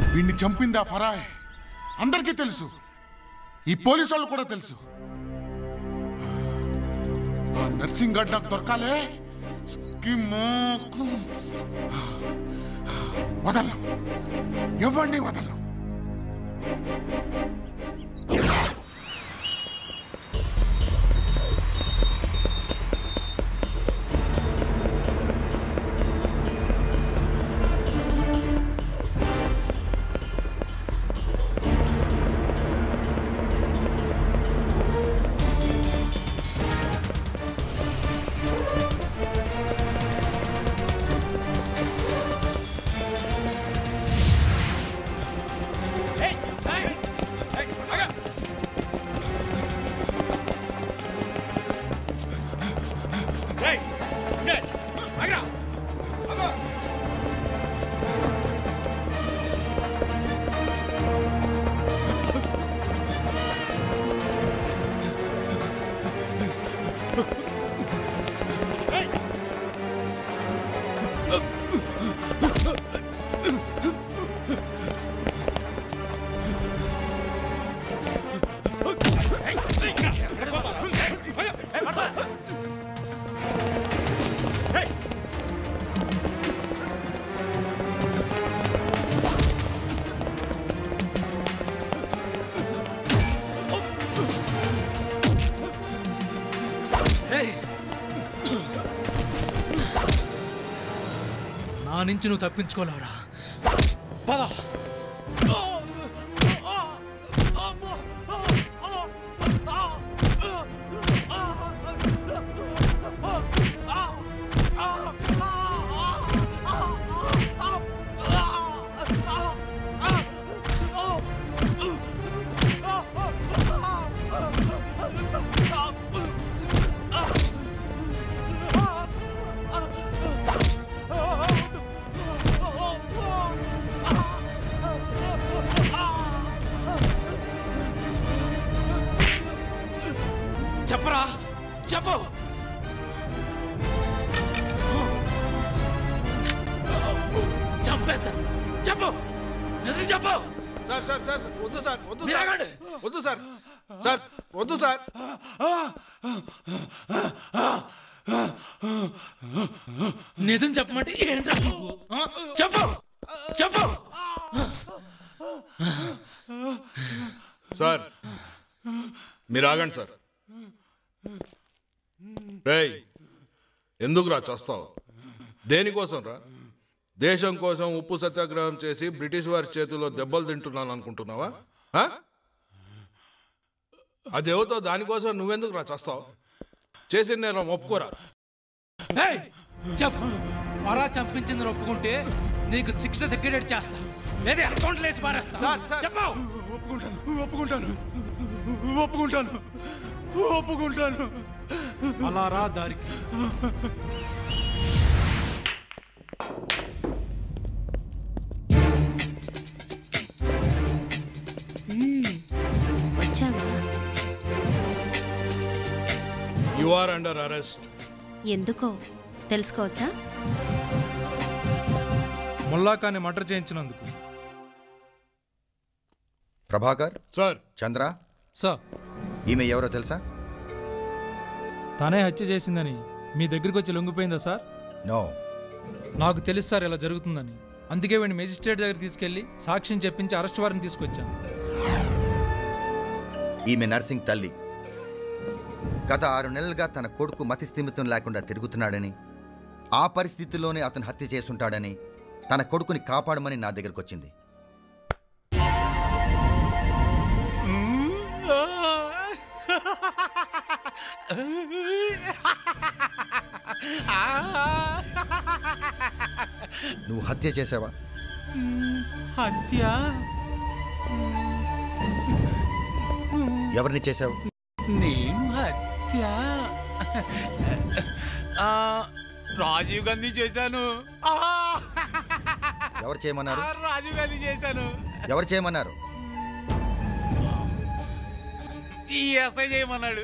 వీడిని చంపింది ఆ ఫరాయ్ అందరికీ తెలుసు ఈ పోలీసు వాళ్ళు కూడా తెలుసు ఆ నర్సింగ్ గడ్ నాకు దొరకాలే స్కిమ్మోకు. వదలను ఎవరిని వదలను నా నుంచి నువ్వు తప్పించుకోలేవురా పద చెప్పరా చెప్పు చంపేస్తాను చెప్పు నిజం చెప్పు సార్ సార్ సార్ వద్దు సార్ వద్దు మీరు సార్ ఆగండి. వద్దు సార్ సార్ వద్దు సార్ నిజం చెప్పమంటే ఏంట్రా నువ్వు ఆ? చెప్పు చెప్పు సార్ మీరు ఆగండి సార్ రేయ్ ఎందుకు రా చస్తావు దేనికోసం రా దేశం కోసం ఉప్పు సత్యాగ్రహం చేసి బ్రిటిష్ వారి చేతిలో దెబ్బలు తింటున్నాను అనుకుంటున్నావా ఆ? అదేవుతో దానికోసం నువ్వెందుకు రా చస్తావు చేసి నేను ఒప్పుకోరా ఏయ్, చెప్పు ఫరా చంపించింది ఒప్పుకుంటే నీకు శిక్ష తగ్గేటట్టు చేస్తా లేదా అకౌంట్ లేచి పారేస్తా సార్, సార్. చెప్పు ఒప్పుకుంటాను ఒప్పుకుంటాను ఒప్పుకుంటాను ఒప్పుకుంటాను అలా రా దారికి వచ్చావా యు ఆర్ అండర్ అరెస్ట్ ఎందుకో తెలుసుకోవచ్చా ముల్లాకాన్ని మర్డర్ చేయించినందుకు ప్రభాకర్ సార్ చంద్ర సార్ ఈమె ఎవరో తెలుసా తనే హత్య చేసిందని మీ దగ్గరికి వచ్చి లొంగిపోయిందా సార్ నో నాకు తెలుసు సార్ ఇలా జరుగుతుందని అందుకే వీడిని మెజిస్ట్రేట్ దగ్గర తీసుకెళ్లి సాక్ష్యం చెప్పించి అరెస్ట్ వారిని తీసుకొచ్చాను ఈమె నర్సింగ్ తల్లి గత ఆరు నెలలుగా తన కొడుకు మతి స్థిమితం లేకుండా తిరుగుతున్నాడని ఆ పరిస్థితిలోనే అతను హత్య చేసుంటాడని తన కొడుకుని కాపాడమని నా దగ్గరకు వచ్చింది నువ్వు హత్య చేసావా హత్య ఎవరిని చేశావు నేను హత్య ఆ, రాజీవ్ గాంధీ చేశాను ఆ, ఎవరు చేయమన్నారు రాజీవ్ గాంధీ చేశాను ఎవరు చేయమన్నారు ఈ ఎస్ఐ చేయమన్నాడు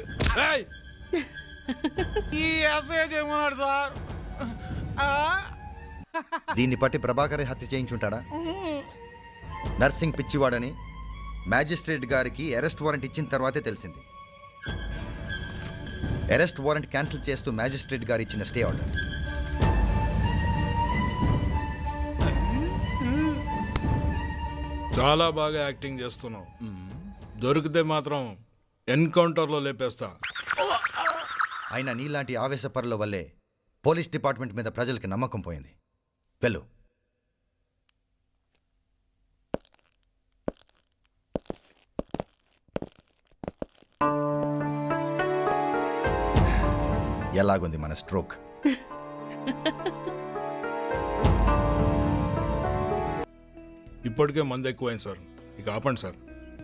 ఈ ఎస్ఐ చేయమన్నాడు సార్ ఆ, దీన్ని బట్టి ప్రభాకర్ హత్య చేయించుంటాడా నర్సింగ్ పిచ్చివాడని మ్యాజిస్ట్రేట్ గారికి అరెస్ట్ వారెంట్ ఇచ్చిన తర్వాతే తెలిసింది అరెస్ట్ వారెంట్ క్యాన్సిల్ చేస్తూ మ్యాజిస్ట్రేట్ గారు ఇచ్చిన స్టే ఆర్డర్ చాలా బాగా యాక్టింగ్ చేస్తున్నావు దొరికితే మాత్రం ఎన్కౌంటర్లో లేపేస్తా అయినా నీలాంటి ఆవేశపరుల వల్లే పోలీస్ డిపార్ట్మెంట్ మీద ప్రజలకి నమ్మకం పోయింది వెళ్ళు ఎలాగుంది మన స్ట్రోక్ ఇప్పటికే మంది ఎక్కువైంది సార్ ఇక ఆపండి సార్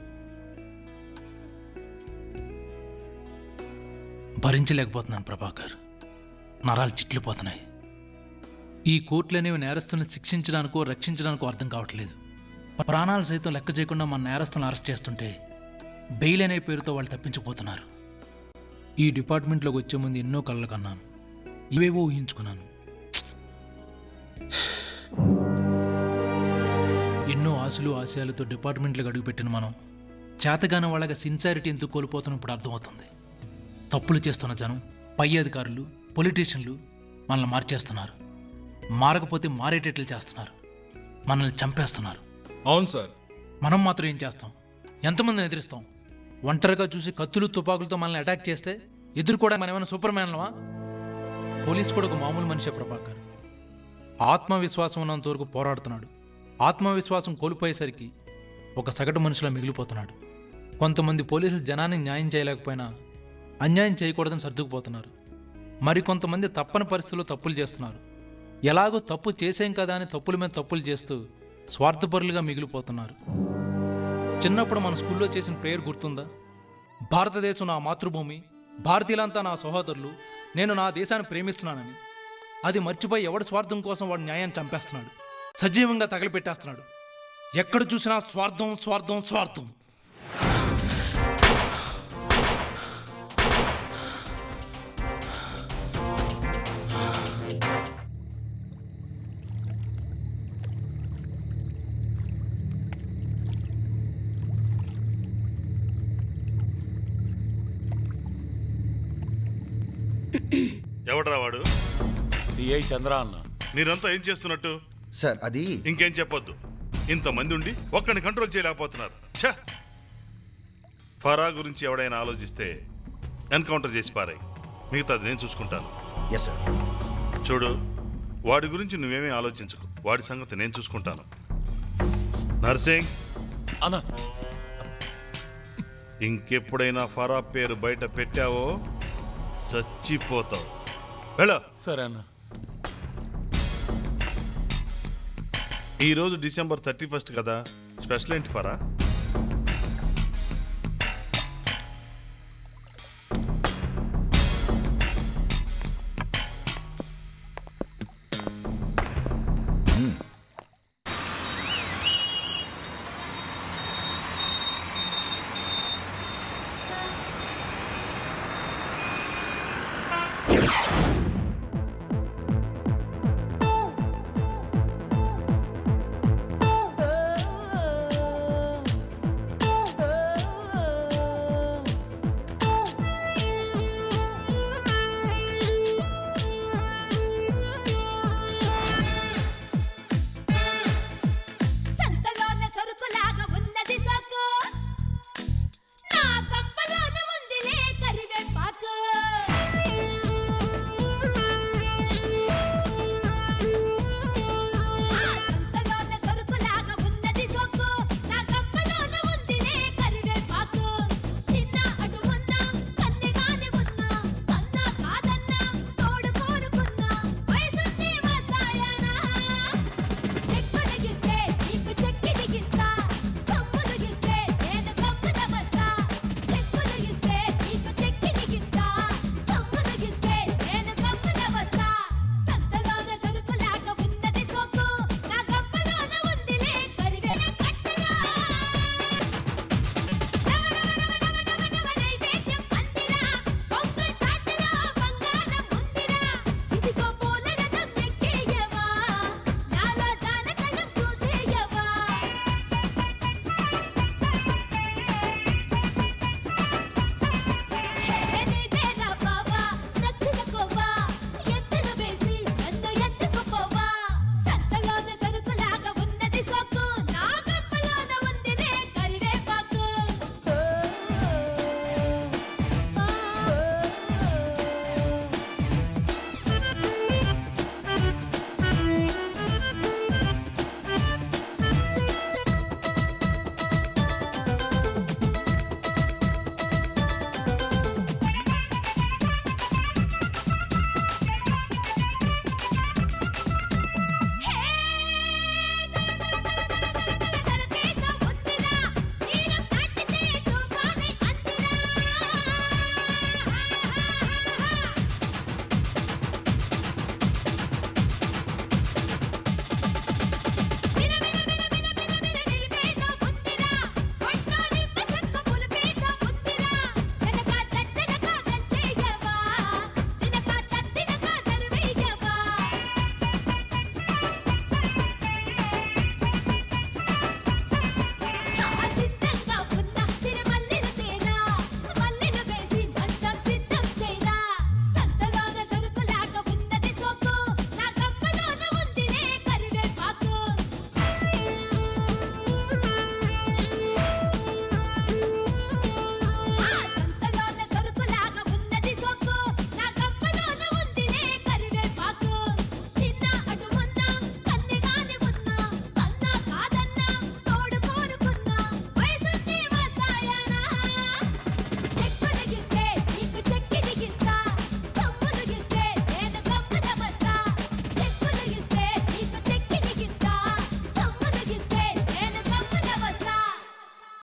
భరించలేకపోతున్నాను ప్రభాకర్ నరాలు చిట్లిపోతున్నాయి ఈ కోర్టులు అనేవి నేరస్తుని శిక్షించడానికో రక్షించడానికో అర్థం కావట్లేదు ప్రాణాలు సైతం లెక్క చేయకుండా మన నేరస్తులను అరెస్ట్ చేస్తుంటే బెయిల్ అనే పేరుతో వాళ్ళు తప్పించిపోతున్నారు ఈ డిపార్ట్మెంట్లోకి వచ్చే ముందు ఎన్నో కళ్ళు కన్నాను ఇవేవో ఊహించుకున్నాను ఎన్నో ఆశలు ఆశయాలతో డిపార్ట్మెంట్లకు అడుగుపెట్టిన మనం చేతగాని వాళ్ళగా సిన్సారిటీ ఎందుకు కోల్పోతున్న ఇప్పుడు అర్థమవుతుంది తప్పులు చేస్తున్న జనం పై అధికారులు పొలిటీషియన్లు మనల్ని మార్చేస్తున్నారు మారకపోతే మారేటట్లు చేస్తున్నారు మనల్ని చంపేస్తున్నారు అవును సార్ మనం మాత్రం ఏం చేస్తాం ఎంతమందిని ఎదిరిస్తాం ఒంటరిగా చూసి కత్తులు తుపాకులతో మనల్ని అటాక్ చేస్తే ఎదుర్కోవడం మనం ఏమైనా సూపర్ మ్యాన్లవా పోలీస్ కూడా ఒక మామూలు మనిషే ప్రభాకర్ ఆత్మవిశ్వాసం ఉన్నంత వరకు పోరాడుతున్నాడు ఆత్మవిశ్వాసం కోల్పోయేసరికి ఒక సగటు మనిషిలా మిగిలిపోతున్నాడు కొంతమంది పోలీసులు జనానికి న్యాయం చేయలేకపోయినా అన్యాయం చేయకూడదని సర్దుకుపోతున్నారు మరికొంతమంది తప్పని పరిస్థితుల్లో తప్పులు చేస్తున్నారు ఎలాగో తప్పు చేసేం కదా అని తప్పుల మీద తప్పులు చేస్తూ స్వార్థపరులుగా మిగిలిపోతున్నారు చిన్నప్పుడు మన స్కూల్లో చేసిన ప్రేయర్ గుర్తుందా భారతదేశం నా మాతృభూమి భారతీయులంతా నా సహోదరులు నేను నా దేశాన్ని ప్రేమిస్తున్నానని అది మర్చిపోయి ఎవడి స్వార్థం కోసం వాడు న్యాయాన్ని చంపేస్తున్నాడు సజీవంగా తగలపెట్టేస్తున్నాడు ఎక్కడ చూసినా స్వార్థం స్వార్థం స్వార్థం ఎవడ్రా వాడు సిఐ చంద్ర అన్న మీరంతా ఏం చేస్తున్నట్టు సార్ అది ఇంకేం చెప్పొద్దు ఇంతమంది ఉండి ఒక్కడిని కంట్రోల్ చేయలేకపోతున్నారు ఛ ఫరా గురించి ఎవడైనా ఆలోచిస్తే ఎన్కౌంటర్ చేసి పారాయి మిగతాది నేను చూసుకుంటాను ఎస్ సార్ చూడు వాడి గురించి నువ్వేమీ ఆలోచించకు వాడి సంగతి నేను చూసుకుంటాను నర్సింగ్ అన్న ఇంకెప్పుడైనా ఫరా పేరు బయట పెట్టావో చచ్చిపోతావు వెళ్ళ సరే అన్న ఈరోజు డిసెంబర్ థర్టీ ఫస్ట్ కదా స్పెషల్ ఏంటి ఫరా